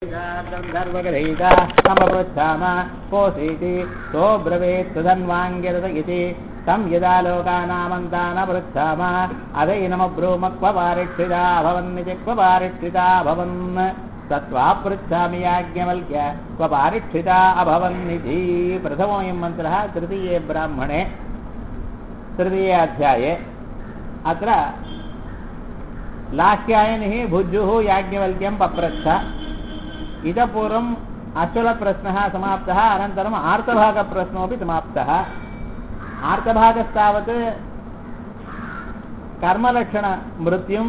गन्धर्वगृहीता समपृच्छाम कोऽसीति सोऽब्रवीत् सुधन्वाङ्गिरत इति तं यदा लोकानामन्तानपृच्छाम अदैनमब्रूमक्वपारिक्षिता अभवन्निति क्वपारिक्षिता अभवन् तत्त्वा पृच्छामि याज्ञवल्क्य क्वपारिक्षिता अभवन्निति प्रथमोऽयं मन्त्रः तृतीये ब्राह्मणे तृतीये अध्याये अत्र लाह्यायनिः भुज्युः याज्ञवल्क्यं पप्रच्छ इतः पूर्वम् अचलप्रश्नः समाप्तः अनन्तरम् आर्तभागप्रश्नोऽपि समाप्तः आर्तभागस्तावत् कर्मलक्षणमृत्युं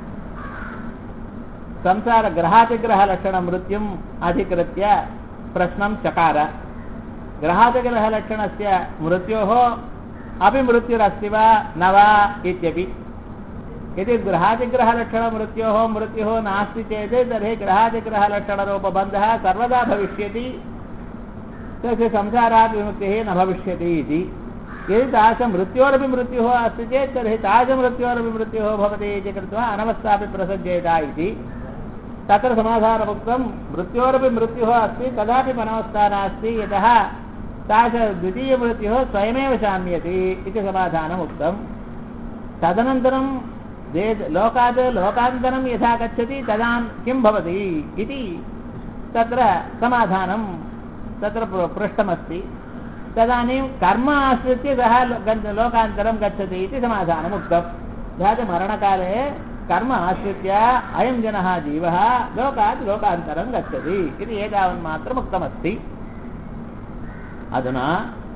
संसारग्रहातिग्रहलक्षणमृत्युम् अधिकृत्य प्रश्नं चकार ग्रहातिग्रहलक्षणस्य मृत्योः अपि मृत्युरस्ति वा न वा इत्यपि यदि ग्रहादिग्रहलक्षणमृत्योः मृत्युः नास्ति चेत् तर्हि ग्रहादिग्रहलक्षणरूपबन्धः सर्वदा भविष्यति तस्य संसारात् विमुक्तिः न भविष्यति इति यदि तादृशमृत्योरपि मृत्युः अस्ति चेत् तर्हि तादृशमृत्योरपि मृत्युः भवति इति कृत्वा अनवस्थापि प्रसज्येत इति तत्र समाधानमुक्तं मृत्योरपि मृत्युः अस्ति तदापि अनवस्था नास्ति यतः तादृशद्वितीयमृत्युः स्वयमेव शाम्यति इति समाधानम् उक्तं तदनन्तरं वेद लोकात् लोकान्तरं यथा गच्छति तदा किं भवति इति तत्र समाधानं तत्र पृष्टमस्ति तदानीं कर्म आश्रित्य सः लोकान्तरं गच्छति इति समाधानम् उक्तं तथा मरणकाले कर्म आश्रित्य अयं जनः जीवः लोकात् लोकान्तरं गच्छति इति एतावन्मात्रम् उक्तमस्ति अधुना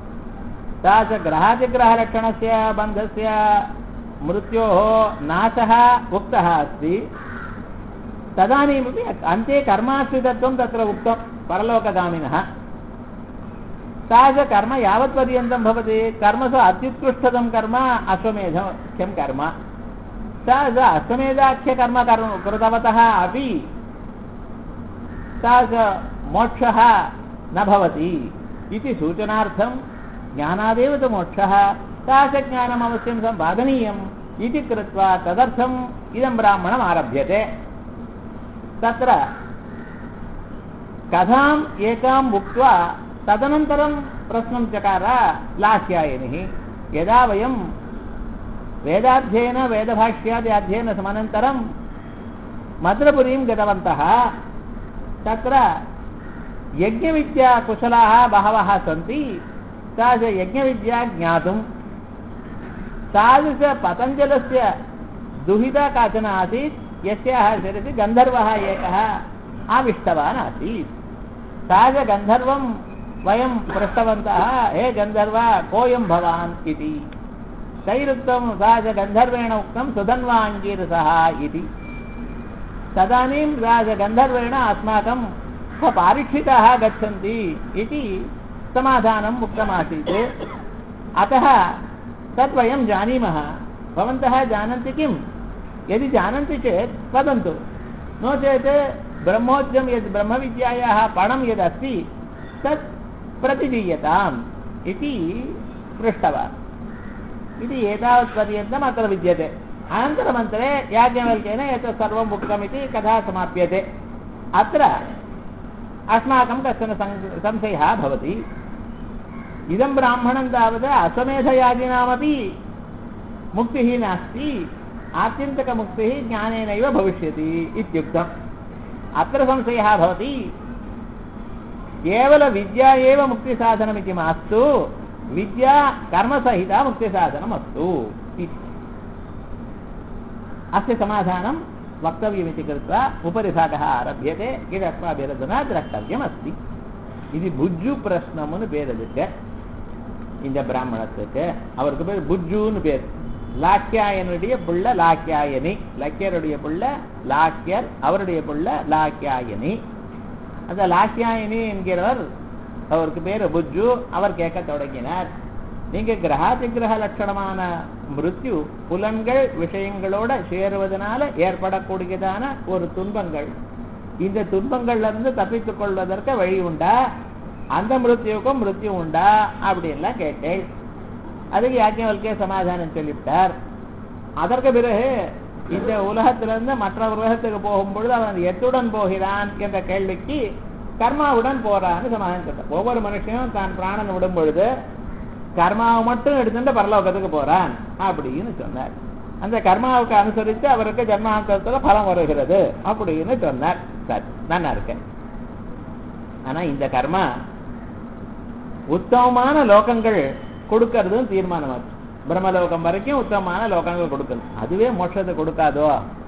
तादृशग्रहादिग्रहलक्षणस्य बन्धस्य मृत्योः नाशः उक्तः अस्ति तदानीमपि अन्ते कर्माश्रितत्वं तत्र उक्तं परलोकगामिनः तादृशकर्म यावत्पर्यन्तं भवति कर्मसु अत्युत्कृष्टतं कर्म अश्वमेधख्यं कर्म तादृश अश्वमेधाख्यकर्म कर्म कृतवतः अपि तादृशमोक्षः न भवति इति सूचनार्थं ज्ञानादेव तु मोक्षः तादृशज्ञानम् अवश्यं सम्पादनीयम् इति कृत्वा तदर्थम् इदं ब्राह्मणम् आरभ्यते तत्र कथाम् एकाम् उक्त्वा तदनन्तरं प्रश्नं चकार लाह्यायनिः यदा वयं वेदाध्ययन वेदभाष्यादि अध्ययनसमनन्तरं मद्रपुरीं गतवन्तः तत्र यज्ञविद्याकुशलाः बहवः सन्ति तादृशयज्ञविद्या ज्ञातुं तादृशपतञ्जलस्य दुहिता काचन आसीत् यस्याः शिरसि गन्धर्वः एकः आविष्टवान् आसीत् तादृशगन्धर्वं वयं पृष्टवन्तः हे गन्धर्व कोऽयं भवान् इति तैरुक्तं तादृशगन्धर्वेण उक्तं सुधन्वाङ्गीरसः इति तदानीं राजगन्धर्वेण अस्माकं पारीक्षिताः गच्छन्ति इति समाधानम् उक्तमासीत् अतः तत् वयं जानीमः भवन्तः जानन्ति किं यदि जानन्ति चेत् वदन्तु नो चेत् ब्रह्मोद्यं यद् ब्रह्मविद्यायाः पणं यदस्ति तत् प्रतिदीयताम् इति पृष्टवान् इति एतावत्पर्यन्तम् अत्र विद्यते अनन्तरमन्तरे याज्ञवल्क्येन एतत् सर्वम् उक्तमिति कथा समाप्यते अत्र अस्माकं कश्चन संशयः भवति इदं ब्राह्मणं तावत् अश्वमेधयाजिनामपि मुक्तिः नास्ति आत्यन्तकमुक्तिः ज्ञानेनैव भविष्यति इत्युक्तम् अत्र संशयः भवति केवलविद्या एव मुक्तिसाधनमिति मास्तु विद्या कर्मसहिता मुक्तिसाधनम् अस्तु इति अस्य समाधानं वक्तव्यमिति कृत्वा उपरि भागः आरभ्यते இது अस्माभिरधुना द्रष्टव्यमस्ति இது புஜ்ஜு பிரஷ்னம்னு பேர் அதுக்கு இந்த பிராமணத்துக்கு அவருக்கு பேர் புஜ்ஜுன்னு பேர் லாக்கியாயனுடைய புள்ள லாக்கியாயனி லக்கியருடைய புள்ள லாக்கியர் அவருடைய புள்ள லாக்கியாயனி அந்த லாக்கியாயனி என்கிறவர் அவருக்கு பேர் புஜ்ஜு அவர் கேட்க தொடங்கினார் நீங்க கிரகாதிகிரக லட்சணமான மிருத்யு புலன்கள் விஷயங்களோட சேருவதனால ஏற்படக்கூடியதான ஒரு துன்பங்கள் இந்த துன்பங்கள்ல இருந்து தப்பித்துக் கொள்வதற்கு வழி உண்டா அந்த மிருத்யுவுக்கும் மிருத்யு உண்டா அப்படின்லாம் கேட்டேன் அதுக்கு யாஜ்ஞவல்கே சமாதானம் சொல்லிவிட்டார் அதற்கு பிறகு இந்த உலகத்திலிருந்து மற்ற உலகத்துக்கு போகும் பொழுது அவன் எத்துடன் போகிறான் என்ற கேள்விக்கு கர்மாவுடன் போறான்னு சமாதானம் சொல்றான் ஒவ்வொரு மனுஷனும் தான் பிராணன் விடும் பொழுது கர்மாவை மட்டும் எடுத்துட்டு பரலோகத்துக்கு போறான் அப்படின்னு சொன்னார் அந்த கர்மாவுக்கு அனுசரித்து அவருக்கு ஜன்மாந்தரத்துல பலம் வருகிறது அப்படின்னு சொன்னார் சரி நல்லா இருக்கேன் ஆனா இந்த கர்மா உத்தமமான லோகங்கள் கொடுக்கறதும் தீர்மானமாச்சு பிரம்மலோகம் வரைக்கும் உத்தமமான லோகங்கள் கொடுக்கறது அதுவே மோட்சத்தை கொடுக்காதோ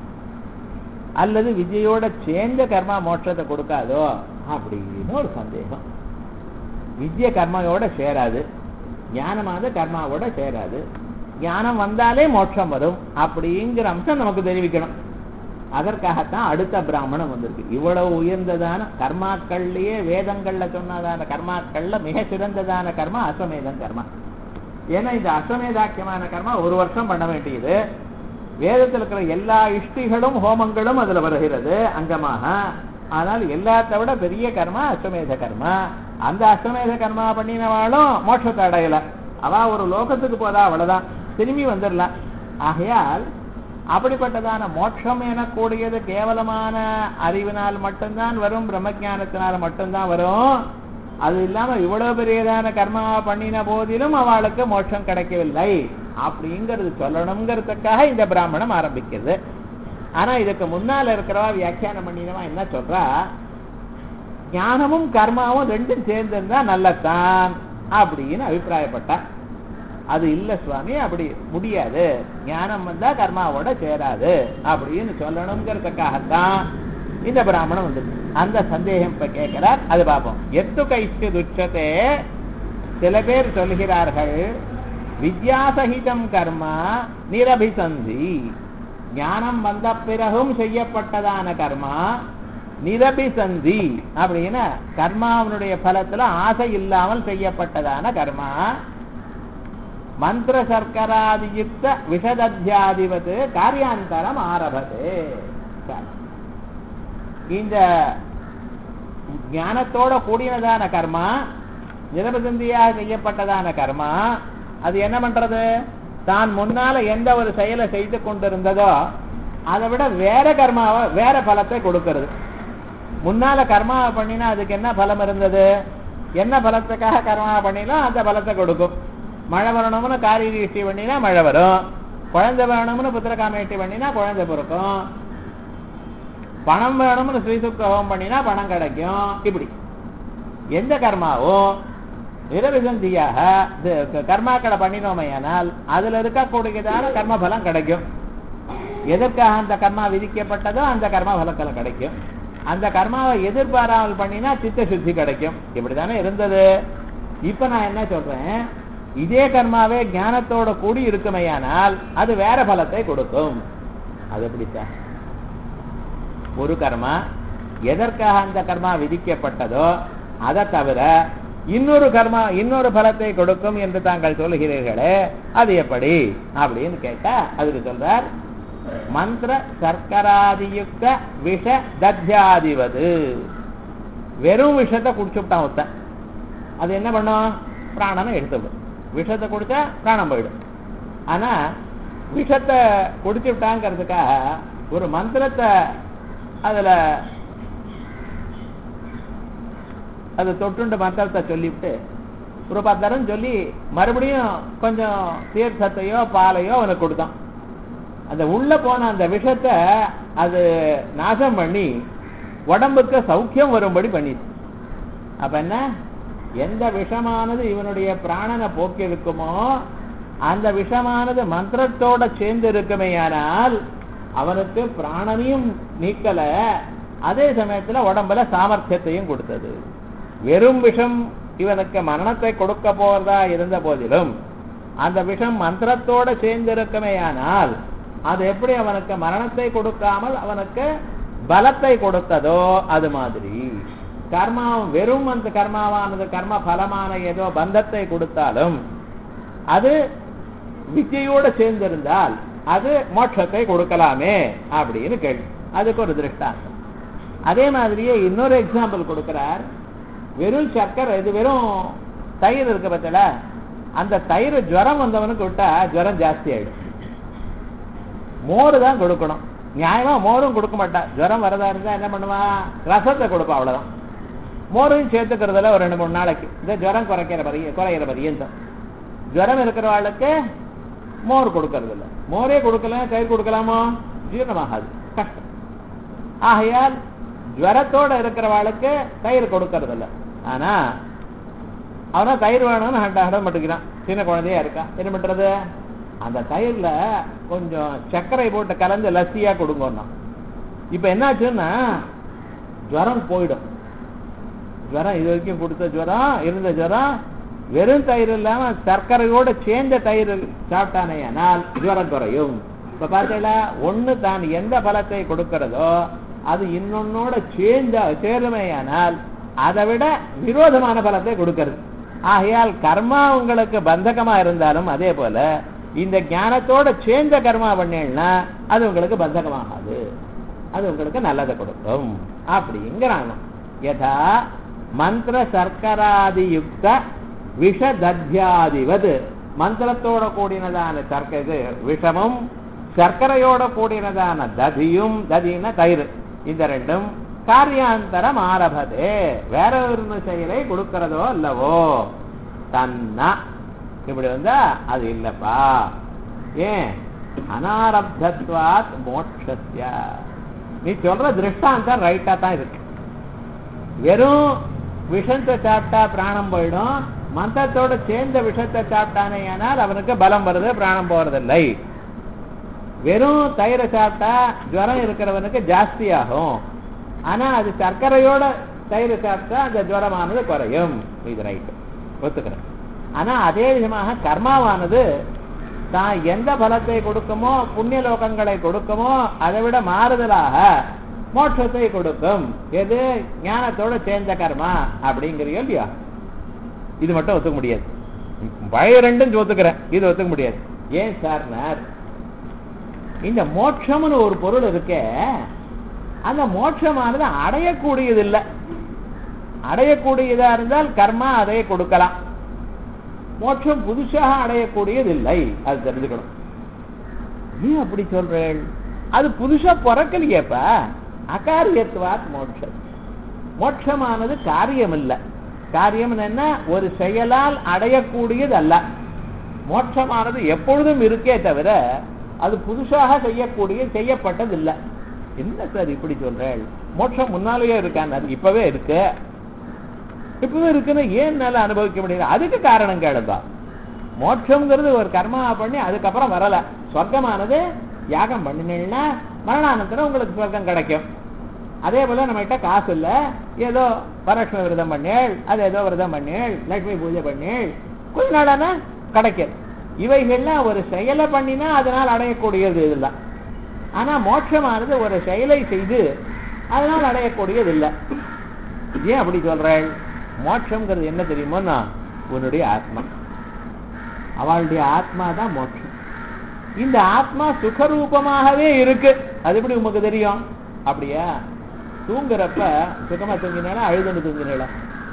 அல்லது விஜயோட சேர்ந்த கர்மா மோட்சத்தை கொடுக்காதோ அப்படின்னு ஒரு சந்தேகம் வித்ய கர்மாவோட சேராது ஞானமானது கர்மாவோட சேராது ஞானம் வந்தாலே மோட்சம் வரும் அப்படிங்கிற அம்சம் நமக்கு தெரிவிக்கணும் அதற்காகத்தான் அடுத்த பிராமணம் வந்திருக்கு இவ்வளவு உயர்ந்ததான கர்மாக்கள்லயே வேதங்கள்ல சொன்னதான கர்மாக்கள்ல மிக சிறந்ததான கர்மா அஸ்வமேதம் கர்மா ஏன்னா இந்த அஸ்வமேதாக்கியமான கர்மா ஒரு வருஷம் பண்ண வேண்டியது வேதத்தில் இருக்கிற எல்லா இஷ்டிகளும் ஹோமங்களும் அதுல வருகிறது அங்கமாக ஆனால் எல்லாத்த விட பெரிய கர்மா அஸ்வமேத கர்மா அந்த அஸ்வமேத கர்மா பண்ணினவாளும் மோட்சத்தை அடையல அவ ஒரு லோகத்துக்கு போதா அவ்வளவுதான் திரும்பி வந்துடலாம் ஆகையால் அப்படிப்பட்டதான மோட்சம் எனக்கூடியது கேவலமான அறிவினால் மட்டும்தான் வரும் பிரம்மஜானத்தினால் மட்டும்தான் வரும் அது இல்லாம இவ்வளவு பெரியதான கர்மா பண்ணின போதிலும் அவளுக்கு மோட்சம் கிடைக்கவில்லை அப்படிங்கிறது சொல்லணுங்கிறதுக்காக இந்த பிராமணம் ஆரம்பிக்கிறது ஆனா இதுக்கு முன்னால இருக்கிறவா வியாக்கியானம் பண்ணினவா என்ன சொல்றா ஞானமும் கர்மாவும் ரெண்டும் சேர்ந்திருந்தா நல்லதான் அப்படின்னு அபிப்பிராயப்பட்டா அது இல்ல சுவாமி அப்படி முடியாது ஞானம் வந்தா கர்மாவோட சேராது அப்படின்னு சொல்லணுங்கிறதுக்காகத்தான் இந்த பிராமணம் வந்து அந்த சந்தேகம் இப்ப கேட்கிறார் அது பார்ப்போம் எத்து கைச்சு துச்சதே சில பேர் சொல்கிறார்கள் வித்யாசகிதம் கர்மா நிரபிசந்தி ஞானம் வந்த பிறகும் செய்யப்பட்டதான கர்மா நிரபிசந்தி அப்படின்னா கர்மாவனுடைய பலத்துல ஆசை இல்லாமல் செய்யப்பட்டதான கர்மா மந்திர சர்க்கராதியுக்த விஷதத்தியாதிபது காரியாந்தரம் ஆரபது இந்த ஞானத்தோட கூடியதான கர்மா நிரபசந்தியாக செய்யப்பட்டதான கர்மா அது என்ன பண்றது தான் முன்னால எந்த ஒரு செயலை செய்து கொண்டிருந்ததோ அதை விட வேற கர்மாவை வேற பலத்தை கொடுக்கிறது முன்னால கர்மாவை பண்ணினா அதுக்கு என்ன பலம் இருந்தது என்ன பலத்துக்காக கர்மா பண்ணினோம் அந்த பலத்தை கொடுக்கும் மழை வரணும்னு காரியிஷ்டி பண்ணினா மழை வரும் குழந்தை வேணும்னு புத்திரகாமேஷ்டி பண்ணினா குழந்தை பிறக்கும் பணம் வேணும்னு ஸ்ரீசுக்க ஹோமம் பண்ணினா பணம் கிடைக்கும் இப்படி எந்த கர்மாவும் நிரவிசந்தியாக கர்மாக்களை பண்ணினோமையானால் அதுல இருக்கக்கூடியதான கர்ம பலம் கிடைக்கும் எதற்காக அந்த கர்மா விதிக்கப்பட்டதோ அந்த கர்ம பலக்களை கிடைக்கும் அந்த கர்மாவை எதிர்பாராமல் பண்ணினா சித்த சுத்தி கிடைக்கும் இப்படித்தானே இருந்தது இப்ப நான் என்ன சொல்றேன் இதே கர்மாவே ஞானத்தோட கூடி இருக்குமையானால் அது வேற பலத்தை கொடுக்கும் அது எப்படித்தான் ஒரு கர்மா எதற்காக அந்த கர்மா விதிக்கப்பட்டதோ அதை தவிர இன்னொரு கர்மா இன்னொரு பலத்தை கொடுக்கும் என்று தாங்கள் சொல்லுகிறீர்களே அது எப்படி அப்படின்னு கேட்டா அதுக்கு சொல்றார் மந்திர சர்க்கராதியுக்த விஷ தத்யாதிவது வெறும் விஷத்தை குடிச்சுட்டான் ஒருத்தன் அது என்ன பண்ணும் பிராணனை எடுத்துவிடும் விஷத்தை குடிச்சா பிராணம் போயிடும் ஆனா விஷத்தை குடிச்சு விட்டாங்கிறதுக்காக ஒரு மந்திரத்தை அதுல அது தொட்டுண்டு மந்திரத்தை சொல்லிவிட்டு ஒரு பத்தரம் சொல்லி மறுபடியும் கொஞ்சம் தீர்த்தத்தையோ பாலையோ அவனுக்கு கொடுத்தான் அந்த உள்ள போன அந்த விஷத்தை அது நாசம் பண்ணி உடம்புக்கு சௌக்கியம் வரும்படி பண்ணிச்சு அப்ப என்ன எந்த விஷமானது இவனுடைய பிராணனை போக்கி இருக்குமோ அந்த விஷமானது மந்திரத்தோட சேர்ந்து இருக்குமேயானால் அவனுக்கு பிராணனையும் நீக்கல அதே சமயத்துல உடம்புல சாமர்த்தியத்தையும் கொடுத்தது வெறும் விஷம் இவனுக்கு மரணத்தை கொடுக்க போறதா இருந்த போதிலும் அந்த விஷம் மந்திரத்தோட சேர்ந்திருக்குமேயானால் அது எப்படி அவனுக்கு மரணத்தை கொடுக்காமல் அவனுக்கு பலத்தை கொடுத்ததோ அது மாதிரி கர்மா வெறும் அந்த கர்மாவானது கர்ம பலமான ஏதோ பந்தத்தை கொடுத்தாலும் அது வித்தியோட சேர்ந்திருந்தால் அது மோட்சத்தை கொடுக்கலாமே அப்படின்னு கேள்வி அதுக்கு ஒரு திருஷ்டாந்தம் அதே மாதிரியே இன்னொரு எக்ஸாம்பிள் கொடுக்கிறார் வெறும் சர்க்கரை இது வெறும் தயிர் இருக்க பத்தில அந்த தயிர் ஜுரம் வந்தவனுக்கு விட்டா ஜுரம் ஜாஸ்தி ஆயிடும் மோர் தான் கொடுக்கணும் நியாயமா மோரும் கொடுக்க மாட்டா ஜுரம் வரதா இருந்தா என்ன பண்ணுவா ரசத்தை கொடுப்பா அவ்வளவுதான் மோரையும் சேர்த்துக்கிறதுல ஒரு ரெண்டு மூணு நாளைக்கு இந்த ஜுரம் குறைக்கிற பரிய குறையிற பரியந்தம் ஜுரம் இருக்கிறவாளுக்கு மோர் கொடுக்கறது இல்ல மோரே கொடுக்கல தயிர் கொடுக்கலாமோ ஜீரணமாகாது கஷ்டம் ஆகையால் ஜுவரத்தோட இருக்கிறவாளுக்கு தயிர் கொடுக்கறது இல்ல ஆனா அவனா தயிர் வேணும்னு ஹண்ட ஹண்ட மாட்டேங்கிறான் சின்ன குழந்தையா இருக்கா என்ன பண்றது அந்த தயிர்ல கொஞ்சம் சர்க்கரை போட்டு கலந்து லஸ்ஸியா கொடுங்கண்ணா இப்ப என்னாச்சுன்னா ஜுரம் போயிடும் ஜுரம் இது வரைக்கும் கொடுத்த ஜுரம் இருந்த ஜுரம் வெறும் தயிர் இல்லாம சர்க்கரையோட சேர்ந்த தயிர் சாப்பிட்டானே ஆனால் ஜுரம் குறையும் இப்ப பார்த்தீங்களா ஒண்ணு தான் எந்த பலத்தை கொடுக்கிறதோ அது இன்னொன்னோட சேர்ந்த சேருமையானால் அதை விட விரோதமான பலத்தை கொடுக்கிறது ஆகையால் கர்மா உங்களுக்கு பந்தகமா இருந்தாலும் அதே போல இந்த ஞானத்தோட சேர்ந்த கர்மா பண்ணீங்கன்னா அது உங்களுக்கு பந்தகமாகாது அது உங்களுக்கு நல்லதை கொடுக்கும் அப்படிங்கிறாங்க யதா மந்திர சர்க்கராதி யுக்த விஷதத்யாதிவது மந்திரத்தோட கூடினதான சர்க்க இது விஷமும் சர்க்கரையோட கூடினதான ததியும் ததினா தயிர் இந்த ரெண்டும் காரியாந்தரம் ஆரபதே வேற ஒரு செயலை கொடுக்கிறதோ அல்லவோ தன்னா இப்படி வந்தா அது இல்லப்பா ஏன் அனாரப்தத்வாத் மோட்சஸ்ய நீ சொல்ற திருஷ்டாந்தம் ரைட்டா தான் இருக்கு வெறும் விஷத்தை சாப்பிட்டா பிராணம் போயிடும் மந்திரத்தோட சேர்ந்த விஷத்தை சாப்பிட்டானே ஆனால் அவனுக்கு பலம் வருது பிராணம் போறதில்லை வெறும் தயிரை சாப்பிட்டா ஜுரம் இருக்கிறவனுக்கு ஜாஸ்தி ஆகும் ஆனா அது சர்க்கரையோட தயிர் சாப்பிட்டா அந்த ஜுரமானது குறையும் இது ரைட்டு ஒத்துக்கிறேன் ஆனா அதே விதமாக கர்மாவானது தான் எந்த பலத்தை கொடுக்குமோ புண்ணிய லோகங்களை கொடுக்குமோ அதை விட மாறுதலாக மோட்சத்தை கொடுக்கும் எது ஞானத்தோட சேர்ந்த கர்மா அப்படிங்கிறியோ இல்லையா இது மட்டும் ஒத்துக்க முடியாது பழைய ரெண்டும் ஒத்துக்கிறேன் இது ஒத்துக்க முடியாது ஏன் சார் இந்த மோட்சம்னு ஒரு பொருள் இருக்க அந்த மோட்சமானது அடையக்கூடியது இல்லை அடையக்கூடியதா இருந்தால் கர்மா அதை கொடுக்கலாம் மோட்சம் புதுசாக அடையக்கூடியது இல்லை அது தெரிஞ்சுக்கணும் ஏன் அப்படி சொல்றேன் அது புதுசா பிறக்கலையேப்ப அகாரியத்துவாத் மோட்சம் மோட்சமானது காரியம் இல்லை காரியம் என்ன ஒரு செயலால் அடையக்கூடியது அல்ல மோட்சமானது எப்பொழுதும் இருக்கே தவிர அது புதுசாக செய்யக்கூடிய செய்யப்பட்டது இல்லை என்ன சார் இப்படி சொல்றேன் மோட்சம் முன்னாலேயே இருக்கான் இப்பவே இருக்கு இப்பவே இருக்குன்னு ஏன் என்னால அனுபவிக்க முடியல அதுக்கு காரணம் கேளுப்பா மோட்சம்ங்கிறது ஒரு கர்மா பண்ணி அதுக்கப்புறம் வரல சொர்க்கமானது யாகம் பண்ணினீங்கன்னா மரணானந்தரம் உங்களுக்கு சொர்க்கம் கிடைக்கும் அதே போல நம்ம கிட்ட காசு இல்ல ஏதோ வரலட்சுமி விரதம் பண்ணேள் அது ஏதோ விரதம் பண்ணேள் லட்சுமி பூஜை பண்ணேள் கொஞ்ச நாளானா கிடைக்கும் இவைகள்லாம் ஒரு செயலை பண்ணினா அதனால் அடையக்கூடியது இதெல்லாம் ஆனா மோட்சமானது ஒரு செயலை செய்து அதனால் அடையக்கூடியது இல்லை ஏன் அப்படி சொல்றேன் மோட்சம்ங்கிறது என்ன தெரியுமோன்னா உன்னுடைய ஆத்மா அவளுடைய ஆத்மா தான் மோட்சம் இந்த ஆத்மா சுகரூபமாகவே இருக்கு அது எப்படி உமக்கு தெரியும் அப்படியா தூங்குறப்ப சுகமா தூங்கினா அழுதுன்னு தூங்கினா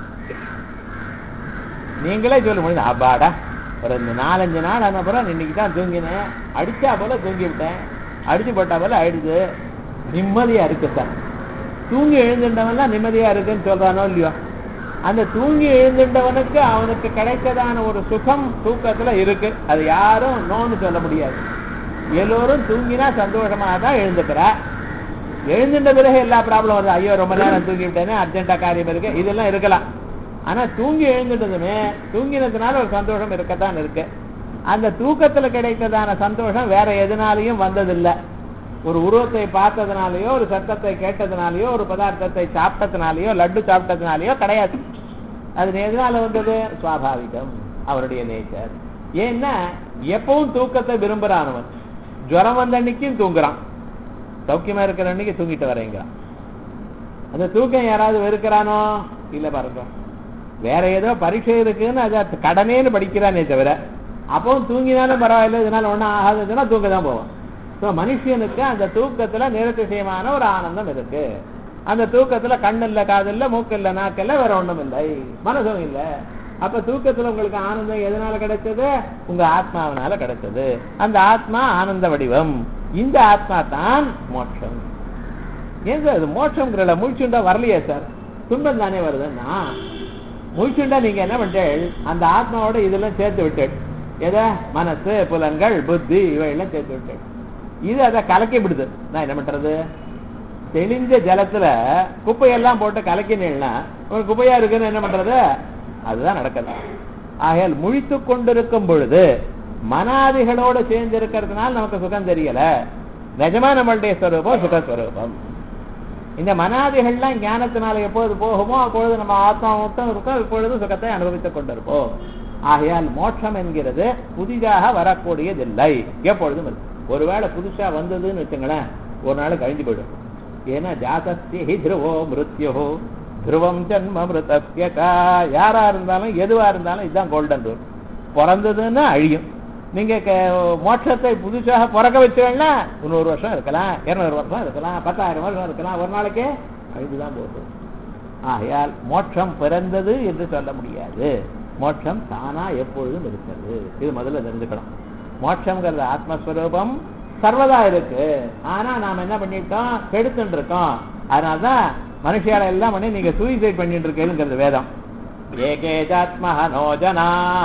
நீங்களே சொல்ல முடியுது அப்பாடா ஒரு இந்த நாலஞ்சு நாள் ஆன அப்புறம் இன்னைக்கு தான் தூங்கினேன் அடிச்சா போல தூங்கி விட்டேன் அடிச்சு போட்டா போல ஆயிடுது நிம்மதியா இருக்கு சார் தூங்கி எழுந்துட்டவன்லாம் நிம்மதியா இருக்குன்னு சொல்றானோ இல்லையோ அந்த தூங்கி எழுந்துட்டவனுக்கு அவனுக்கு கிடைத்ததான ஒரு சுகம் தூக்கத்துல இருக்கு அது யாரும் நோன்னு சொல்ல முடியாது எல்லோரும் தூங்கினா சந்தோஷமா தான் எழுந்துக்கிறா எழுந்துட்ட பிறகு எல்லா ப்ராப்ளம் வருது ஐயோ ரொம்ப நேரம் தூங்கி விட்டேனே அர்ஜென்டா காரியம் இருக்கு இதெல்லாம் இருக்கலாம் ஆனா தூங்கி எழுந்துட்டதுமே தூங்கினதுனால ஒரு சந்தோஷம் இருக்கத்தான் இருக்கு அந்த தூக்கத்துல கிடைத்ததான சந்தோஷம் வேற எதுனாலையும் வந்ததில்லை ஒரு உருவத்தை பார்த்ததுனாலயோ ஒரு சத்தத்தை கேட்டதுனாலயோ ஒரு பதார்த்தத்தை சாப்பிட்டதுனாலயோ லட்டு சாப்பிட்டதுனாலயோ கிடையாது அது எதனால வந்தது சுவாபாவிகம் அவருடைய நேச்சர் ஏன்னா எப்பவும் தூக்கத்தை விரும்புறான் அவன் ஜுரம் வந்த அன்னைக்கும் தூங்குறான் சௌக்கியமா இருக்கிற அன்னைக்கு தூங்கிட்டு வரேங்கிறான் அந்த தூக்கம் யாராவது வெறுக்கிறானோ இல்ல பாருங்க வேற ஏதோ பரீட்சை இருக்குன்னு அதை கடனேன்னு படிக்கிறானே தவிர அப்பவும் தூங்கினாலும் பரவாயில்ல இதனால ஒன்றும் ஆகாதுன்னா தூங்க தான் போவான் ஸோ மனுஷனுக்கு அந்த தூக்கத்துல நிறதிசயமான ஒரு ஆனந்தம் இருக்கு அந்த தூக்கத்துல கண்ணு இல்ல காது இல்ல மூக்கு இல்ல நாக்கு இல்ல வேற ஒண்ணும் இல்லை மனசும் இல்ல அப்ப தூக்கத்துல உங்களுக்கு ஆனந்தம் எதனால கிடைச்சது உங்க ஆத்மாவினால கிடைச்சது அந்த ஆத்மா ஆனந்த வடிவம் இந்த ஆத்மா தான் மோட்சம் ஏன் சார் அது மோட்சம்ங்கிறல முழிச்சுண்டா வரலையே சார் துன்பம் தானே வருதுன்னா முழிச்சுண்டா நீங்க என்ன பண்ணிட்டேள் அந்த ஆத்மாவோட இதெல்லாம் சேர்த்து விட்டேள் எதை மனசு புலன்கள் புத்தி இவையெல்லாம் சேர்த்து விட்டேள் இது அதை கலக்கி விடுது நான் என்ன பண்றது தெளிஞ்ச ஜலத்துல குப்பையெல்லாம் போட்டு கலக்கினீங்கன்னா ஒரு குப்பையா இருக்குன்னு என்ன பண்றது அதுதான் நடக்குது ஆகையால் முழித்து கொண்டிருக்கும் பொழுது மனாதிகளோடு சேர்ந்து இருக்கிறதுனால நமக்கு சுகம் தெரியல நிஜமா நம்மளுடைய ஸ்வரூபம் சுகஸ்வரூபம் இந்த மனாதிகள்லாம் ஞானத்தினால எப்பொழுது போகுமோ அப்பொழுது நம்ம ஆத்மா மட்டும் இருக்கும் இப்பொழுது சுகத்தை அனுபவித்துக் கொண்டிருப்போம் ஆகையால் மோட்சம் என்கிறது புதிதாக வரக்கூடியதில்லை எப்பொழுதும் இருக்கு ஒருவேளை புதுசா வந்ததுன்னு வச்சுங்களேன் ஒரு நாள் கழிஞ்சு போயிடும் ஏன்னா ஜாதஸ்தி துருவோ மிருத்யோ துருவம் ஜன்ம மிருதஸ்யகா யாரா இருந்தாலும் எதுவா இருந்தாலும் இதுதான் கோல்டன் ரூல் பிறந்ததுன்னா அழியும் நீங்க க- மோட்சத்தை புதுசாக பிறக்க வச்சுவேன்னா நூறு வருஷம் இருக்கலாம் இருநூறு வருஷம் இருக்கலாம் பத்தாயிரம் வருஷம் இருக்கலாம் ஒரு நாளைக்கு அழிஞ்சுதான் போகுது ஆகையால் மோட்சம் பிறந்தது என்று சொல்ல முடியாது மோட்சம் தானா எப்பொழுதும் இருக்கிறது இது முதல்ல தெரிஞ்சுக்கணும் மோட்சம்ங்கிறது ஆத்மஸ்வரூபம் சர்வதா இருக்கு ஆனா நாம என்ன பண்ணிட்டோம் கெடுத்துட்டு இருக்கோம் அதனாலதான் மனுஷியால எல்லாம் பண்ணி நீங்க சூசைட் பண்ணிட்டு இருக்கீங்கிறது வேதம் ஏகேஜ ஆத்மஹனோ ஜனா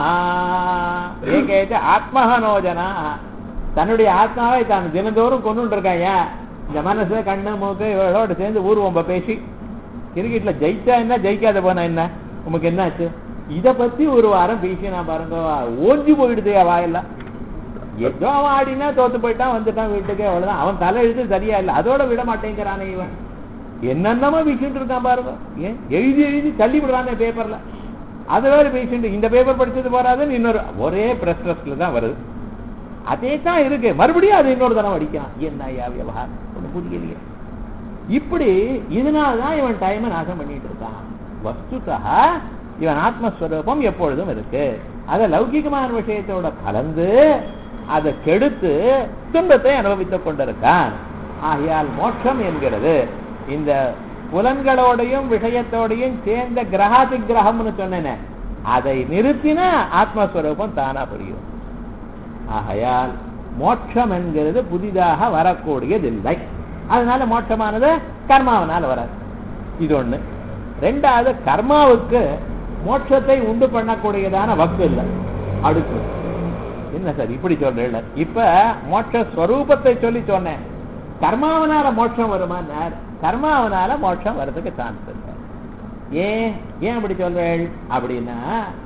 ஏகேஜ ஆத்மஹனோ ஜனா தன்னுடைய ஆத்மாவை தான் தினந்தோறும் கொண்டு இருக்காங்க இந்த மனசு கண்ணு மூக்கு இவளோட சேர்ந்து ஊர்வம்ப பேசி கிரிக்கெட்ல ஜெயிச்சா என்ன ஜெயிக்காத போனா என்ன உமக்கு என்னாச்சு இத பத்தி ஒரு வாரம் பேசி நான் பாருங்க ஓஞ்சி போயிடுது என் வாயெல்லாம் ஏதோ அவன் ஆடினா தோத்து போயிட்டான் வந்துட்டான் வீட்டுக்கு அவ்வளவுதான் அவன் தலை எழுத்து சரியா இல்லை அதோட விட மாட்டேங்கிறானே இவன் என்னென்னமோ பேசிட்டு இருக்கான் பாருங்க ஏன் எழுதி எழுதி தள்ளி விடுவானே பேப்பர்ல அது வேற பேசிட்டு இந்த பேப்பர் படிச்சது போறாதுன்னு இன்னொரு ஒரே பிரஸ் ட்ரஸ்ட்ல தான் வருது அதே தான் இருக்கு மறுபடியும் அது இன்னொரு தரம் அடிக்கிறான் என்ன ஐயா விவகாரம் ஒண்ணு புரியலையே இப்படி இதனாலதான் இவன் டைமை நாசம் பண்ணிட்டு இருக்கான் வஸ்துதா இவன் ஆத்மஸ்வரூபம் எப்பொழுதும் இருக்கு அத லௌகிகமான விஷயத்தோட கலந்து அதை கெடுத்து துன்பத்தை அனுபவித்துக் கொண்டிருக்கான் ஆகையால் மோட்சம் என்கிறது இந்த புலன்களோடையும் விஷயத்தோடையும் சேர்ந்த கிரகாதி கிரகம்னு சொன்னேனே அதை நிறுத்தினா ஆத்மஸ்வரூபம் தானா புரியும் ஆகையால் மோட்சம் என்கிறது புதிதாக வரக்கூடியதில்லை அதனால மோட்சமானது கர்மாவனால வராது இது ஒண்ணு ரெண்டாவது கர்மாவுக்கு மோட்சத்தை உண்டு பண்ணக்கூடியதான வக்கு இல்லை அடுத்து என்ன சார் இப்படி சொல்றேன் இப்ப மோட்ச ஸ்வரூபத்தை சொல்லி சொன்னேன் கர்மாவனால மோட்சம் வருமானார் கர்மாவனால மோட்சம் வர்றதுக்கு சான்ஸ் இல்லை ஏன் ஏன் அப்படி சொல்றேன் அப்படின்னா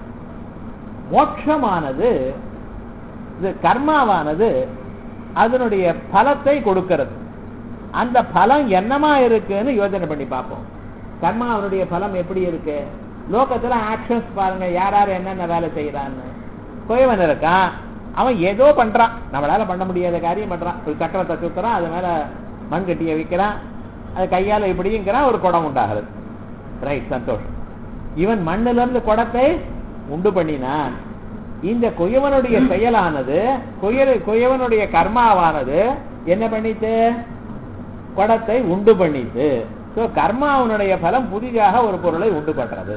மோட்சமானது இது கர்மாவானது அதனுடைய பலத்தை கொடுக்கிறது அந்த பலம் என்னமா இருக்குன்னு யோசனை பண்ணி பார்ப்போம் கர்மாவனுடைய பலம் எப்படி இருக்கு லோகத்துல ஆக்ஷன்ஸ் பாருங்க யார் யார் என்னென்ன வேலை செய்யறான்னு கோயவன் இருக்கான் அவன் ஏதோ பண்றான் நம்மளால பண்ண முடியாத காரியம் பண்றான் ஒரு சக்கரத்தை சுத்துறான் அது மேல மண் கட்டிய வைக்கிறான் அது கையால இப்படிங்கிறான் ஒரு குடம் உண்டாகிறது ரைட் சந்தோஷம் இவன் மண்ணுல இருந்து குடத்தை உண்டு பண்ணினான் இந்த குயவனுடைய செயலானது குயர் குயவனுடைய கர்மாவானது என்ன பண்ணிட்டு குடத்தை உண்டு பண்ணிட்டு சோ கர்மாவனுடைய பலம் புதிதாக ஒரு பொருளை உண்டு பண்றது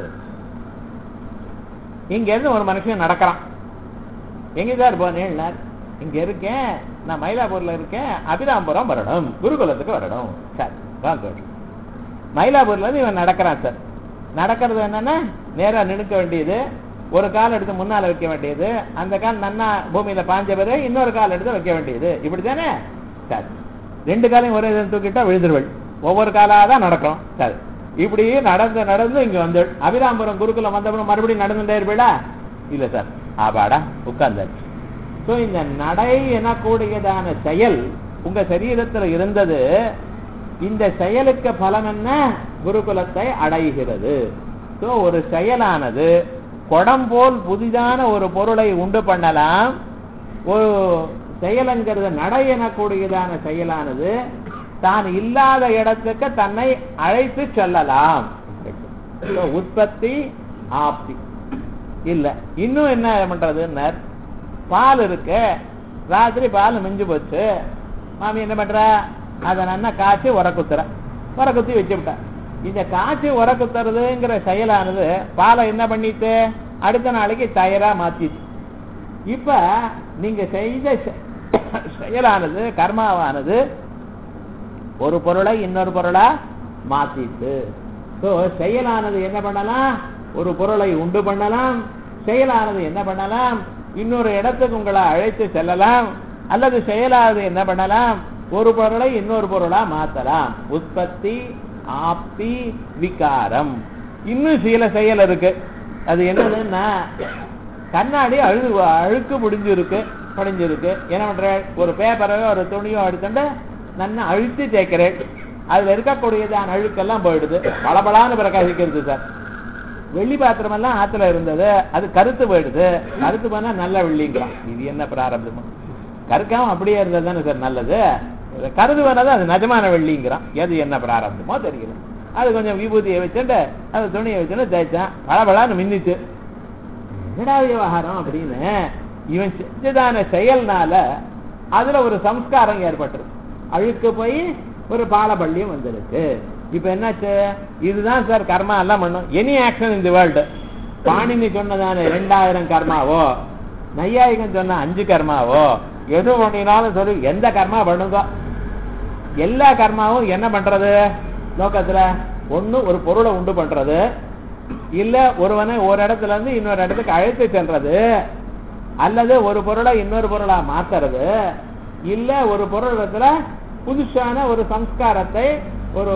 இங்க இருந்து ஒரு மனுஷன் நடக்கிறான் எங்க சார் போனேன் இங்க இருக்கேன் நான் மயிலாப்பூர்ல இருக்கேன் அபிராம்புரம் வரணும் குருகுலத்துக்கு வரணும் சார் சந்தோஷம் மயிலாப்பூர்ல இருந்து இவன் நடக்கிறான் சார் நடக்கிறது என்னன்னா நேரா நிறுத்த வேண்டியது ஒரு கால் எடுத்து முன்னால வைக்க வேண்டியது அந்த கால் நன்னா பூமியில பாஞ்ச பிறகு இன்னொரு கால் எடுத்து வைக்க வேண்டியது இப்படித்தானே சரி ரெண்டு காலையும் ஒரே இதில் தூக்கிட்டா விழுந்துருவள் ஒவ்வொரு காலாக தான் நடக்கும் சரி இப்படி நடந்து நடந்து இங்க வந்து அபிராம்புரம் குருகுலம் வந்தப்புறம் மறுபடியும் நடந்துட்டே இருப்பீடா இல்ல சார் ஆபாடா உட்கார்ந்தாச்சு சோ இந்த நடை எனக்கூடியதான செயல் உங்க சரீரத்துல இருந்தது இந்த செயலுக்கு பலம் என்ன குருகுலத்தை அடைகிறது சோ ஒரு செயலானது குடம் போல் புதிதான ஒரு பொருளை உண்டு பண்ணலாம் ஒரு செயலுங்கிறது நடை எனக்கூடியதான செயலானது தான் இல்லாத இடத்துக்கு தன்னை அழைத்து செல்லலாம் So, உற்பத்தி ஆப்தி இல்ல இன்னும் என்ன பண்றதுன்னு பால் இருக்கு ராத்திரி பால் மிஞ்சு போச்சு மாமி என்ன பண்ற அதை நல்லா காய்ச்சி உர குத்துற உர குத்தி வச்சு விட்டா இந்த காய்ச்சி உர குத்துறதுங்கிற செயலானது பாலை என்ன பண்ணிட்டு அடுத்த நாளைக்கு தயாரா மாத்திச்சு இப்ப நீங்க செய்த செ- செயலானது கர்மாவானது ஒரு பொருளை இன்னொரு பொருளா மாத்திட்டு ஸோ செயலானது என்ன பண்ணலாம் ஒரு பொருளை உண்டு பண்ணலாம் செயலானது என்ன பண்ணலாம் இன்னொரு இடத்துக்கு உங்களை அழைத்து செல்லலாம் அல்லது செயலானது என்ன பண்ணலாம் ஒரு பொருளை இன்னொரு பொருளா மாத்தலாம் உற்பத்தி ஆப்தி விகாரம் இன்னும் சில செயல் இருக்கு அது என்னதுன்னா கண்ணாடி அழு அழுக்கு முடிஞ்சிருக்கு படிஞ்சிருக்கு என்ன பண்ற ஒரு பேப்பரையோ ஒரு துணியோ எடுத்துட்டு நல்லா அழுத்தி தேய்க்கிறேன் அதுல இருக்கக்கூடியதான அழுக்கெல்லாம் போயிடுது பளபளான்னு பிரகாசிக்கிறது சார் வெள்ளி பாத்திரம் எல்லாம் ஆத்துல இருந்தது அது கருத்து போயிடுது கருத்து போனா நல்ல வெள்ளிங்கிறான் இது என்ன பிராரம்பமோ கருக்காம அப்படியே இருந்தது தானே சார் நல்லது கருது வர்றது அது நிஜமான வெள்ளிங்கிறான் எது என்ன பிராரம்பமோ தெரியல அது கொஞ்சம் விபூதியை வச்சுட்டு அது துணியை வச்சுட்டு தேய்ச்சான் பளபளான்னு மின்னிச்சு என்னடா விவகாரம் அப்படின்னு இவன் செஞ்சதான செயல்னால அதுல ஒரு சம்ஸ்காரம் ஏற்பட்டுருக்கு அழுக்கு போய் ஒரு பாலபள்ளியும் வந்திருக்கு இப்ப என்னாச்சு இதுதான் சார் கர்மா எல்லாம் பண்ணும் எனி ஆக்ஷன் இந்த வேர்ல்டு பாணினி சொன்னதான ரெண்டாயிரம் கர்மாவோ நையாயிகம் சொன்ன அஞ்சு கர்மாவோ எது பண்ணினாலும் சொல்லி எந்த கர்மா பண்ணுங்க எல்லா கர்மாவும் என்ன பண்றது லோகத்துல ஒண்ணு ஒரு பொருளை உண்டு பண்றது இல்ல ஒருவனை ஒரு இடத்துல இருந்து இன்னொரு இடத்துக்கு அழைத்து செல்றது அல்லது ஒரு பொருளை இன்னொரு பொருளா மாத்துறது இல்ல ஒரு பொருளத்துல புதுசான ஒரு சம்ஸ்காரத்தை ஒரு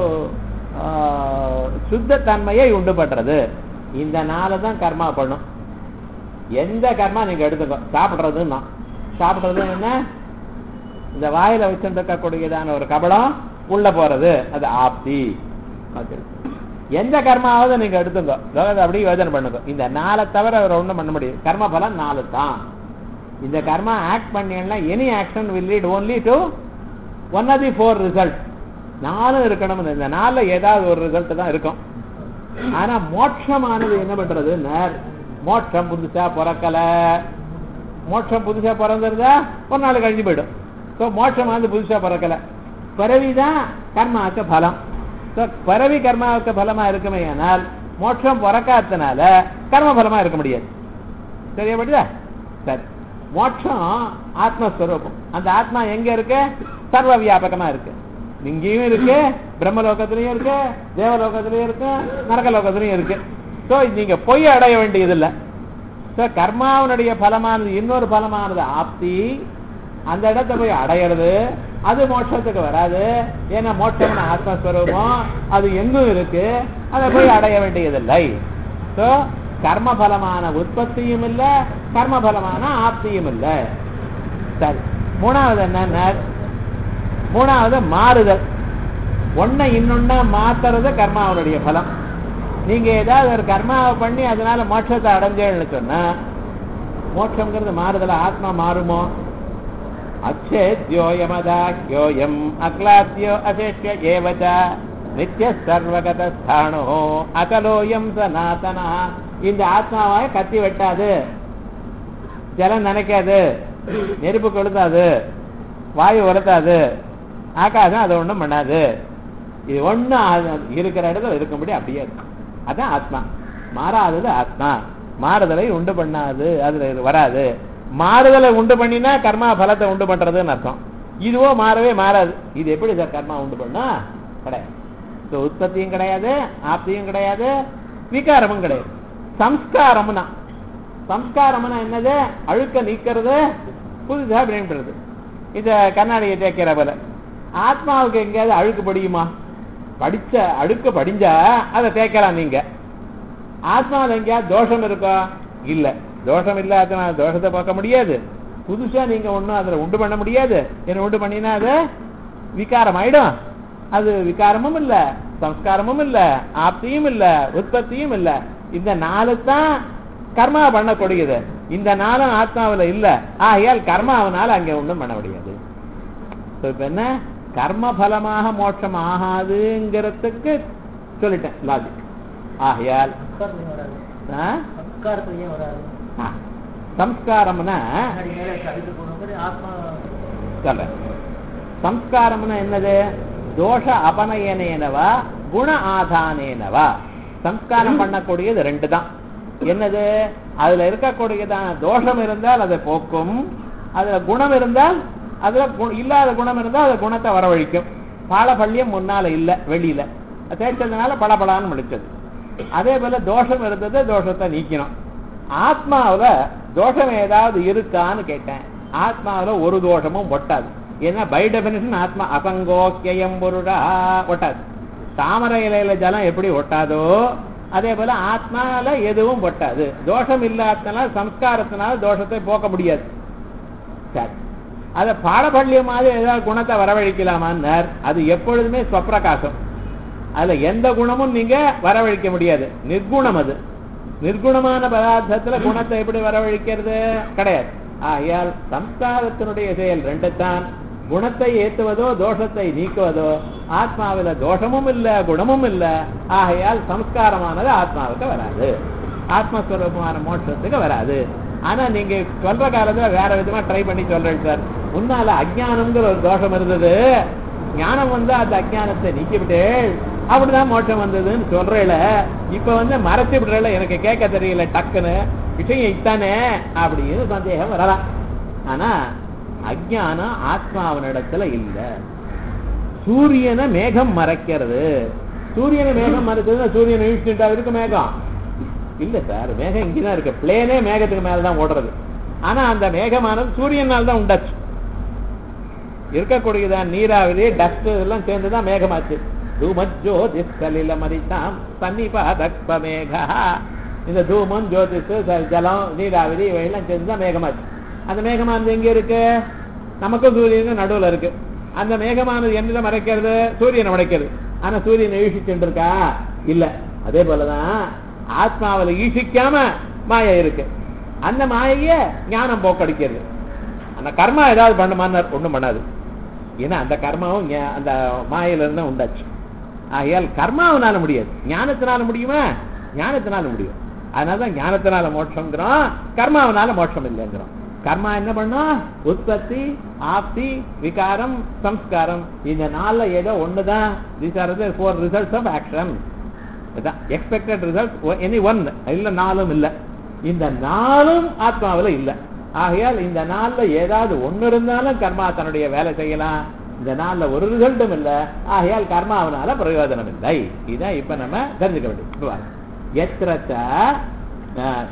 சுத்த தன்மையை உண்டு பண்றது இந்த நாளை தான் கர்மா பண்ணும் எந்த கர்மா நீங்க எடுத்துக்கோ சாப்பிடுறதுன்னா சாப்பிடுறது என்ன இந்த வாயில வச்சுருக்கக்கூடியதான ஒரு கபடம் உள்ள போறது அது ஆப்தி எந்த கர்மாவது நீங்க எடுத்துங்க லோகத்தை அப்படியே யோஜனை பண்ணுங்க இந்த நாளை தவிர அவர் ஒண்ணும் பண்ண முடியாது கர்ம பலம் நாலு தான் இந்த கர்மா ஆக்ட் பண்ணீங்கன்னா any action will lead only to one of the four result நாலும் இருக்கணும் இந்த நாள்ல ஏதாவது ஒரு ரிசல்ட் தான் இருக்கும் ஆனா மோட்சமானது என்ன பண்றது மோட்சம் புதுசா பிறக்கல மோட்சம் புதுசா பிறந்திருந்தா ஒரு நாள் கழிஞ்சு போயிடும் ஸோ மோட்சமானது புதுசா பிறக்கல பிறவிதான் கர்மாவுக்கு பலம் பிறவி கர்மாவுக்கு பலமா இருக்குமே ஆனால் மோட்சம் பிறக்காதனால கர்ம பலமா இருக்க முடியாது சரியா படுதா சரி மோட்சம் ஆத்மஸ்வரூபம் அந்த ஆத்மா எங்க இருக்கு சர்வ வியாபகமா இருக்கு இங்கேயும் இருக்கு பிரம்மலோகத்திலையும் இருக்கு தேவலோகத்திலையும் இருக்கு நரகலோகத்திலையும் இருக்கு ஸோ நீங்க பொய் அடைய வேண்டியது இல்லை ஸோ கர்மாவனுடைய பலமானது இன்னொரு பலமானது ஆப்தி அந்த இடத்த போய் அடையிறது அது மோட்சத்துக்கு வராது ஏன்னா மோட்சம் ஆத்மஸ்வரூபம் அது எங்கும் இருக்கு அதை போய் அடைய வேண்டியதில்லை ஸோ கர்ம பலமான உற்பத்தியும் இல்லை கர்ம பலமான ஆப்தியும் இல்லை சரி மூணாவது என்ன மூணாவது மாறுதல் ஒன்னை இன்னொன்னா மாத்துறது கர்மாவனுடைய பலம் நீங்க ஏதாவது ஒரு கர்மாவை பண்ணி அதனால மோட்சத்தை அடைஞ்சேன்னு சொன்னா மோட்சம்ங்கிறது மாறுதல ஆத்மா மாறுமோ அச்சேத்யோயமதாஹ்யோயம் அக்லாத்யோ அசேஷ்ய ஏவச்ச நித்திய சர்வகத ஸ்தானோ அகலோயம் சனாதனா இந்த ஆத்மாவாய கத்தி வெட்டாது ஜலம் நினைக்காது நெருப்பு கொளுத்தாது வாயு உரத்தாது ஆகாசம் அதை ஒண்ணும் பண்ணாது இது ஒண்ணும் இருக்கிற இடத்துல இருக்கும்படி அப்படியே இருக்கும் அதான் ஆத்மா மாறாதது ஆத்மா மாறுதலை உண்டு பண்ணாது அதுல வராது மாறுதலை உண்டு பண்ணினா கர்மா பலத்தை உண்டு பண்றதுன்னு அர்த்தம் இதுவோ மாறவே மாறாது இது எப்படி சார் கர்மா உண்டு பண்ணா கிடையாது உற்பத்தியும் கிடையாது ஆப்தியும் கிடையாது விகாரமும் கிடையாது சம்ஸ்காரம்னா சம்ஸ்காரம்னா என்னது அழுக்க நீக்கிறது புதுசா அப்படின்றது இத கண்ணாடியை தேய்க்கிற போல ஆத்மாவுக்கு எங்கேயாவது அழுக்கு படியுமா படிச்ச அழுக்கு படிஞ்சா அதை தேய்க்கலாம் நீங்க ஆத்மாவில் எங்கேயாவது தோஷம் இருக்கா இல்ல தோஷம் இல்லாத தோஷத்தை பார்க்க முடியாது புதுசா நீங்க ஒண்ணும் அதுல உண்டு பண்ண முடியாது என்ன உண்டு பண்ணினா அது விகாரம் ஆயிடும் அது விகாரமும் இல்ல சம்ஸ்காரமும் இல்ல ஆப்தியும் இல்ல உற்பத்தியும் இல்ல இந்த நாலு தான் கர்மா பண்ணக்கூடியது இந்த நாளும் ஆத்மாவில் இல்ல ஆகையால் கர்மாவனால அங்க ஒண்ணும் பண்ண முடியாது இப்ப என்ன கர்ம பலமாக மோட்சம் ஆகாதுங்கிறதுக்கு சொல்லிட்டேன் லாஜிக் ஆகையால் சம்ஸ்காரம்னா சொல்றேன் சம்ஸ்காரம்னா என்னது தோஷ அபநயனேனவா குண ஆதானேனவா சம்ஸ்காரம் பண்ணக்கூடியது ரெண்டு தான் என்னது அதுல இருக்கக்கூடியதான தோஷம் இருந்தால் அதை போக்கும் அதுல குணம் இருந்தால் அதுல கு- இல்லாத குணம் இருந்தா அது குணத்தை வரவழிக்கும் பாலபல்யம் முன்னால இல்ல வெளியில அது தேய்ச்சதுனால பளபளான்னு முடிச்சது அதே போல தோஷம் இருந்தது தோஷத்தை நீக்கணும் ஆத்மாவுல தோஷம் ஏதாவது இருக்கான்னு கேட்டேன் ஆத்மாவுல ஒரு தோஷமும் ஒட்டாது ஏன்னா பை டெபினிஷன் ஆத்மா அசங்கோக்கியம் பொருடா ஒட்டாது தாமரை இலையில ஜலம் எப்படி ஒட்டாதோ அதே போல ஆத்மால எதுவும் ஒட்டாது தோஷம் இல்லாதனால சம்ஸ்காரத்தினால தோஷத்தை போக்க முடியாது சரி அத பாடபள்ளியம் மாதிரி ஏதாவது குணத்தை வரவழைக்கலாமான்னார் அது எப்பொழுதுமே ஸ்வப்பிரகாசம் அதுல எந்த குணமும் நீங்க வரவழைக்க முடியாது நிர்குணம் அது நிர்குணமான பதார்த்தத்துல குணத்தை எப்படி வரவழைக்கிறது கிடையாது ஆகையால் சம்ஸ்காரத்தினுடைய செயல் ரெண்டு தான் குணத்தை ஏத்துவதோ தோஷத்தை நீக்குவதோ ஆத்மாவில தோஷமும் இல்ல குணமும் இல்ல ஆகையால் சம்ஸ்காரமானது ஆத்மாவுக்கு வராது ஆத்மஸ்வரூபமான மோட்சத்துக்கு வராது ஆனா நீங்க சொல்ற காலத்துல வேற விதமா ட்ரை பண்ணி சொல்றேன் சார் முன்னால அஜ்ஞானம்ங்கிற ஒரு தோஷம் இருந்தது ஞானம் வந்து அந்த அஜ்ஞானத்தை நீக்கிவிட்டு அப்படிதான் மோட்சம் வந்ததுன்னு சொல்றேல இப்ப வந்து மறைச்சு விடுறல எனக்கு கேட்க தெரியல டக்குன்னு விஷயம் இத்தானே அப்படின்னு சந்தேகம் வரலாம் ஆனா அஜ்ஞானம் ஆத்மாவனிடத்துல இல்ல சூரியனை மேகம் மறைக்கிறது சூரியனை மேகம் மறைச்சதுன்னா சூரியனை இழுச்சுட்டா இருக்கு மேகம் இல்ல சார் மேகம் இங்கதான் இருக்கு பிளேனே மேகத்துக்கு மேலதான் ஓடுறது ஆனா அந்த மேகமானது சூரியனால் தான் உண்டாச்சு இருக்கக்கூடியதான் நீராவிரி டஸ்ட் இதெல்லாம் சேர்ந்துதான் மேகமாச்சு தூமத் ஜோதிஷ் கலில மதித்தாம் சன்னிபா தக்ப மேகா இந்த தூமம் ஜோதிஷ் ஜ- ஜலம் நீராவிரி இவையெல்லாம் சேர்ந்துதான் மேகமாச்சு அந்த மேகமானது எங்க இருக்கு நமக்கும் சூரியனுக்கும் நடுவுல இருக்கு அந்த மேகமானது என்னத மறைக்கிறது சூரியனை மறைக்கிறது ஆனா சூரியனை ஈஷிச்சுட்டு இருக்கா இல்ல அதே போலதான் ஆத்மாவில ஈஷிக்காம மாயை இருக்கு அந்த மாயைய ஞானம் போக்கடிக்கிறது அந்த கர்மா ஏதாவது பண்ணுமான்னார் ஒண்ணும் பண்ணாது ஏன்னா அந்த கர்மாவும் ஞா- அந்த மாயில இருந்து உண்டாச்சு ஆகையால் கர்மாவனால முடியாது ஞானத்தினால முடியுமா ஞானத்தினால முடியும் அதனாலதான் ஞானத்தினால மோட்சங்கிறோம் கர்மாவனால மோட்சம் இல்லைங்கிறோம் கர்மா என்ன பண்ணும் உற்பத்தி ஆப்தி விகாரம் சம்ஸ்காரம் இந்த நாள்ல ஏதோ ஒண்ணுதான் these are four results of action expected result any one இல்ல நாலும் இல்ல இந்த நாளும் ஆத்மாவுல இல்ல ஆகையால் இந்த நாள்ல ஏதாவது ஒண்ணு இருந்தாலும் கர்மா தன்னுடைய வேலை செய்யலாம் இந்த நாள்ல ஒரு ரிசல்ட்டும் இல்ல ஆகையால் கர்மாவனால பிரயோஜனம் இல்லை இதான் இப்ப நம்ம தெரிஞ்சுக்க வேண்டியது இப்ப வாங்க. எத்திரச்ச அஹ்,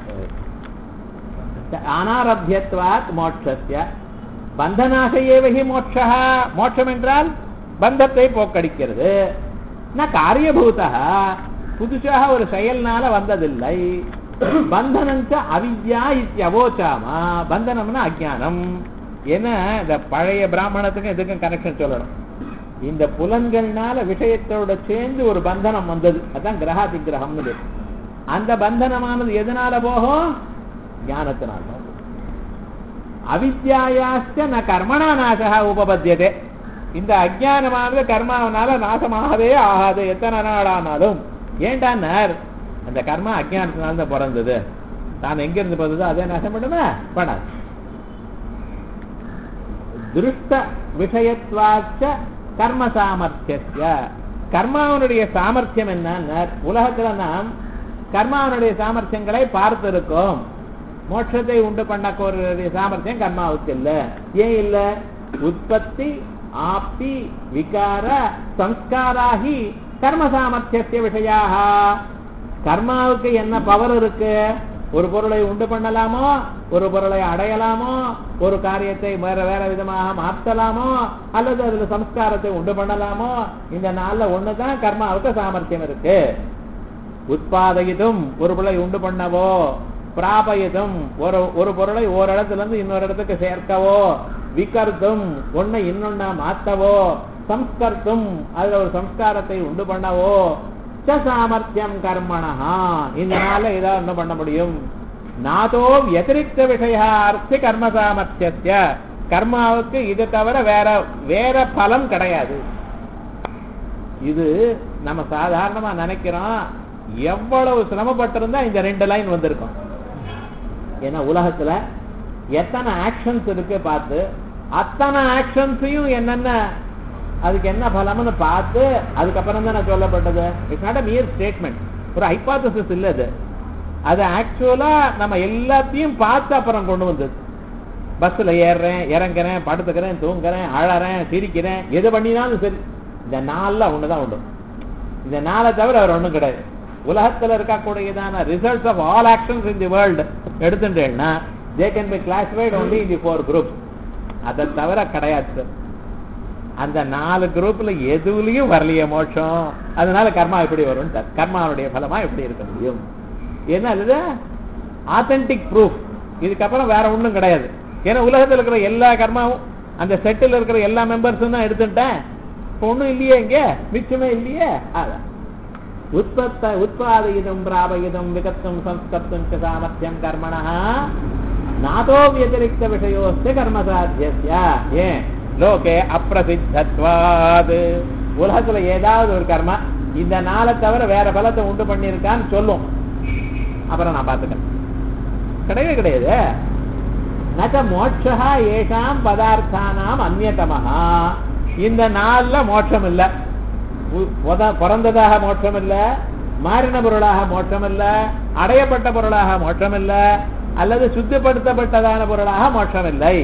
அனாரபியத்வாத் மோட்சஸ்ய பந்தநாசையேவகி மோட்சா மோட்சம் என்றால் பந்தத்தை போக்கடிக்கிறது ந காரியபூதா புதுசாக ஒரு செயல்னால வந்ததில்லை பந்தனஞ்ச அவித்யா இத்தியவோச்சாமா பந்தனம்னா அஜ்ஞானம் என்ன இந்த பழைய பிராமணத்துக்கும் இதுக்கும் கனெக்ஷன் சொல்லணும் இந்த புலன்கள்னால விஷயத்தோட சேர்ந்து ஒரு பந்தனம் வந்தது அதான் கிரகாதி கிரகம்னு பேரு. அந்த பந்தனமானது எதனால போகும் ஞானத்தினால தான் போகும். அவித்யாயாச்ச ந கர்மணா நாசகா உபபத்தியதே இந்த அஜ்ஞானமானது கர்மாவனால நாசமாகவே ஆகாது எத்தனை நாளானாலும் ஏண்டான்னார் அந்த கர்மா அஜ்ஞானத்தினால தான் பிறந்தது தான் எங்க இருந்து பிறந்ததோ அதே நாசம் பண்ணுமா பண்ணாது திருஷ்ட விஷயத்வாச்ச கர்ம சாமர்த்திய கர்மாவனுடைய சாமர்த்தியம் என்னன்னா உலகத்துல நாம் கர்மாவனுடைய சாமர்த்தியங்களை பார்த்திருக்கோம் மோட்சத்தை உண்டு பண்ணக்கூடிய சாமர்த்தியம் கர்மாவுக்கு இல்ல ஏன் இல்ல உற்பத்தி ஆப்தி விகார சம்ஸ்காராகி கர்ம சாமர்த்திய விஷயாக கர்மாவுக்கு என்ன பவர் இருக்கு ஒரு பொருளை உண்டு பண்ணலாமோ ஒரு பொருளை அடையலாமோ ஒரு காரியத்தை வேற வேற விதமாக மாற்றலாமோ அல்லது அதுல சம்ஸ்காரத்தை உண்டு பண்ணலாமோ இந்த நாள்ல ஒண்ணுதான் கர்மாவுக்கு சாமர்த்தியம் இருக்கு உற்பாதயிதும் ஒரு பொருளை உண்டு பண்ணவோ பிராபயிதும் ஒரு ஒரு பொருளை ஒரு இடத்துல இருந்து இன்னொரு இடத்துக்கு சேர்க்கவோ விகர்த்தும் ஒண்ணை இன்னொன்னா மாத்தவோ சம்ஸ்கர்த்தும் அதுல ஒரு சம்ஸ்காரத்தை உண்டு பண்ணவோ ச சாமர்த்தியம் கர்மணஹா இந்த நாள்ல ஏதாவது ஒண்ணு பண்ண முடியும் நாதோ வத்திரிக்த விஷய அர்த்தி கர்ம சாமர்த்திய கர்மாவுக்கு இது தவிர வேற வேற பலம் கிடையாது இது நம்ம சாதாரணமா நினைக்கிறோம் எவ்வளவு சிரமப்பட்டிருந்தா இந்த ரெண்டு லைன் வந்திருக்கும் ஏன்னா உலகத்துல எத்தனை ஆக்ஷன்ஸ் இருக்கு பார்த்து அத்தனை ஆக்ஷன்ஸையும் என்னென்ன அதுக்கு என்ன பலம்னு பார்த்து அதுக்கப்புறம் தான் சொல்லப்பட்டது it's not a mere statement ஒரு ஹைபாத்தசிஸ் இல்ல அது அது ஆக்சுவலா நம்ம எல்லாத்தையும் பார்த்து அப்புறம் கொண்டு வந்தது பஸ்ல ஏறுறேன் இறங்குறேன் படுத்துக்கிறேன் தூங்குறேன் அழறேன் சிரிக்கிறேன் எது பண்ணினாலும் சரி இந்த நாள்ல ஒண்ணுதான் உண்டு இந்த நாளை தவிர அவர் ஒண்ணும் கிடையாது உலகத்துல இருக்கக்கூடியதான results of all actions in the world எடுத்துட்டேன்னா they can be classified only in the four group அதை தவிர கிடையாது சார் அந்த நாலு குரூப்ல எதுலயும் வரலையே மோட்சம் அதனால கர்மா எப்படி வரும் கர்மாவுடைய பலமா எப்படி இருக்க முடியும் என்ன அது ஆத்தென்டிக் ப்ரூஃப் இதுக்கப்புறம் வேற ஒண்ணும் கிடையாது ஏன்னா உலகத்துல இருக்கிற எல்லா கர்மாவும் அந்த செட்டில் இருக்கிற எல்லா மெம்பர்ஸும் தான் எடுத்துட்டேன் இப்போ ஒண்ணும் இல்லையே இங்க மிச்சமே இல்லையே அதான் உற்பத்த உற்பாதயிதம் பிராபயிதம் விகத்தும் சம்ஸ்கர்த்தும் ச சாமர்த்தியம் கர்மண நாதோ வியதிரிக்த விஷயோஸ்து கர்ம சாத்தியஸ்ய ஏன் லோகே அப்பிரசித்தத்வாது உலகத்துல ஏதாவது ஒரு கர்மா இந்த நாளை தவிர வேற பலத்தை உண்டு பண்ணியிருக்கான்னு சொல்லும் அப்புறம் நான் பார்த்துக்கிறேன் கிடையவே கிடையாது நச்ச மோட்சா ஏஷாம் பதார்த்தானாம் அந்நியதமஹா இந்த நாள்ல மோட்சம் இல்ல உ- பொத- பிறந்ததாக மோட்சம் இல்ல மாறின பொருளாக மோட்சம் இல்ல அடையப்பட்ட பொருளாக மோட்சம் இல்ல அல்லது சுத்தப்படுத்தப்பட்டதான பொருளாக மோட்சம் இல்லை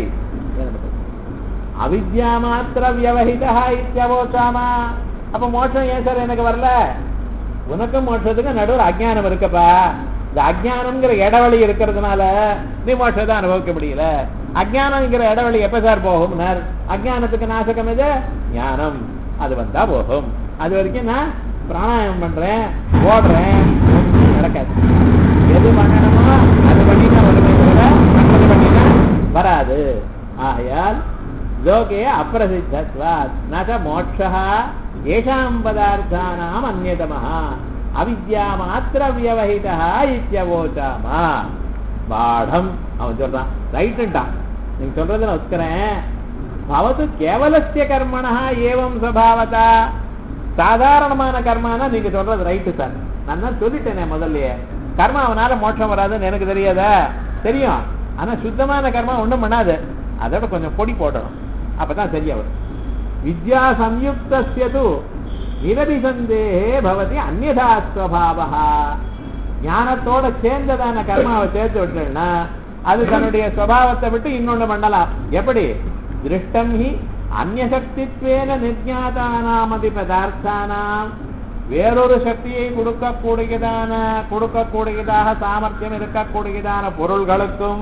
அவித்யா மாத்திர வியவஹிதா இத்தியவோச்சாமா அப்ப மோட்சம் ஏன் சார் எனக்கு வரல உனக்கும் மோட்சத்துக்கும் நடுவில் அஜ்ஞானம் இருக்குப்பா இந்த அஜ்ஞானம்ங்கிற இடவெளி இருக்கிறதுனால நீ மோட்சத்தை அனுபவிக்க முடியல அஜ்ஞானம்ங்கிற இடவெளி எப்ப சார் போகும்னார் அஜ்ஞானத்துக்கு நாசகம் எது ஞானம் அது வந்தா போகும் அது வரைக்கும் நான் பிராணாயாமம் பண்றேன் ஓடுறேன் ஒண்ணும் நடக்காது எது பண்ணணுமோ அது பண்ணினா வருமே தவிர மற்றது பண்ணினா வராது ஆகையால் லோகே அப்பிரசித்தத்வாத் நக மோட்சः ஏஷாம் பதார்த்தானாம் அந்நியதமः அவித்யா மாத்திர வியவஹிதா இத்தியவோச்சாமா பாடம் அவன் சொல்றான் ரைட்டுட்டான் நீங்க சொல்றதை நான் ஒத்துக்கிறேன் பவது கேவலஸ்ய கர்மணா ஏவம் சபாவதா சாதாரணமான கர்மானா நீங்க சொல்றது ரைட்டு சார் நான் தான் சொல்லிட்டேனே முதல்லயே கர்மா அவனால மோட்சம் வராதுன்னு எனக்கு தெரியாதா தெரியும் ஆனா சுத்தமான கர்மா ஒண்ணும் பண்ணாது அதோட கொஞ்சம் பொடி போடணும் அப்பதான் சரியா வரும் வித்யா சம்யுக்தஸ்யது நிரபிசந்தேகே பவதி அந்யதா ஸ்வபாவா ஞானத்தோட சேர்ந்ததான கர்மாவை சேர்த்து விட்டேன்னா அது தன்னுடைய சுவாவத்தை விட்டு இன்னொன்னு பண்ணலாம் எப்படி திருஷ்டம் ஹி அந்நசக்தித்வேன நிர்ஞாதானாமதி பதார்த்தானாம் வேறொரு சக்தியை கொடுக்கக்கூடியதான கொடுக்கக்கூடியதாக சாமர்த்தியம் இருக்கக்கூடியதான பொருள்களுக்கும்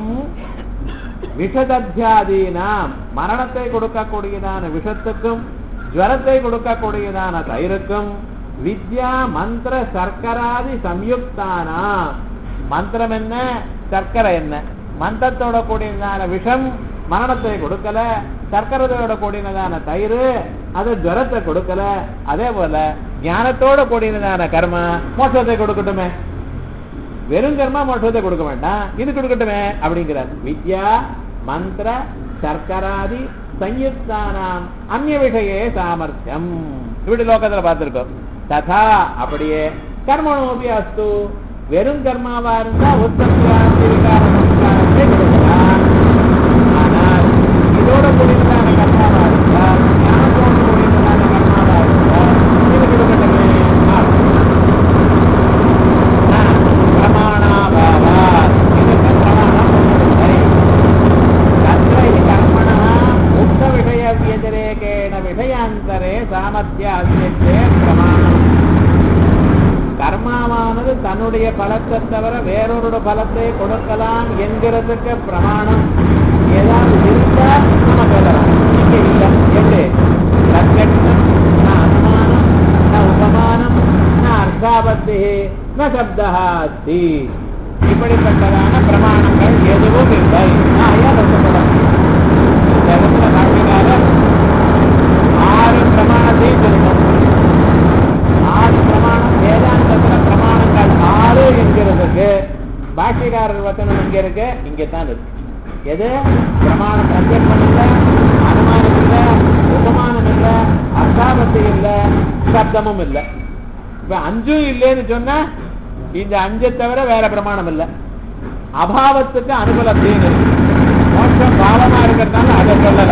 விஷதத்தியாதீனாம் மரணத்தை கொடுக்கக்கூடியதான விஷத்துக்கும் ஜுவரத்தை கொடுக்கக்கூடியதான தயிருக்கும் வித்யா மந்திர சர்க்கராதி சம்யுக்தானா மந்திரம் என்ன சர்க்கரை என்ன மந்திரத்தோட கூடியதான விஷம் மரணத்தை கொடுக்கல சர்க்கரத்தோட கூடியதான தயிர் அது ஜுவரத்தை கொடுக்கல அதே போல ஞானத்தோட கூடியதான கர்மா மோட்சத்தை கொடுக்கட்டுமே வெறும் கர்மா மோட்சத்தை கொடுக்க வேண்டாம் இது கொடுக்கட்டுமே அப்படிங்கிறார் வித்யா மந்திர சர்க்கராதி சயுக்தானாம் அந்நிய விஷயே சாமர்த்தியம் இப்படி லோகத்துல பார்த்திருக்கோம் ததா அப்படியே கர்மணோபி அஸ்து வெறும் கர்மாவா இருந்தா உற்பத்தி விகார சம்ஸ்காரத்தை கொடுக்கலாம் ஆனால் இதோட கூடியதான கர்மாவா இருந்தா ஞானத்தோட கூடியதான கர்மாவா இருந்தா இது கொடுக்கட்டுமே பிரமாணாபாவாத் இதற்கு பிரமாணம் இல்லை तत्र हि कर्मणः मुक्तविषयव्यतिरेकेण विषयान्तरे सामर्थ्यास्यत्वे பிரமாணம் கர்மாவானது தன்னுடைய பலத்தை தவிர வேறொரு பலத்தை கொடுக்கலாம் என்கிறதுக்கு பிரமாணம் ஏதாவது இருந்தா நம்ம சொல்லலாம் இங்க இல்ல என்று பிரத்யக்ஷம் ந அனுமானம் ந உபமானம் ந அர்த்தாபத்தி ந சப்தா அஸ்தி இப்படிப்பட்டதான பிரமாணங்கள் எதுவும் இல்லை ஆயால் சொல்லப்படும் இந்த இடத்துல காட்டினாலும் ஆறு பிரமாணத்தையும் சொல்லணும் ஆறு பிரமாணம் வேதாந்தத்துல பிரமாணங்கள் ஆறு என்கிறதுக்கு பாஷ்யக்காரர் வசனம் எங்க இருக்கு இங்கதான் இருக்கு எது பிரமாணம் பிரத்யக்ஷம் இல்ல அனுமானம் இல்ல உபமானம் இல்ல அர்த்தாபத்தி இல்ல சப்தமும் இல்ல இப்ப அஞ்சும் இல்லைன்னு சொன்னா இந்த அஞ்சை தவிர வேற பிரமாணம் இல்ல அபாவத்துக்கு அனுபலத்தின்னு இருக்கு மோட்சம் பாவமா இருக்கிறதுனால அதை சொல்லல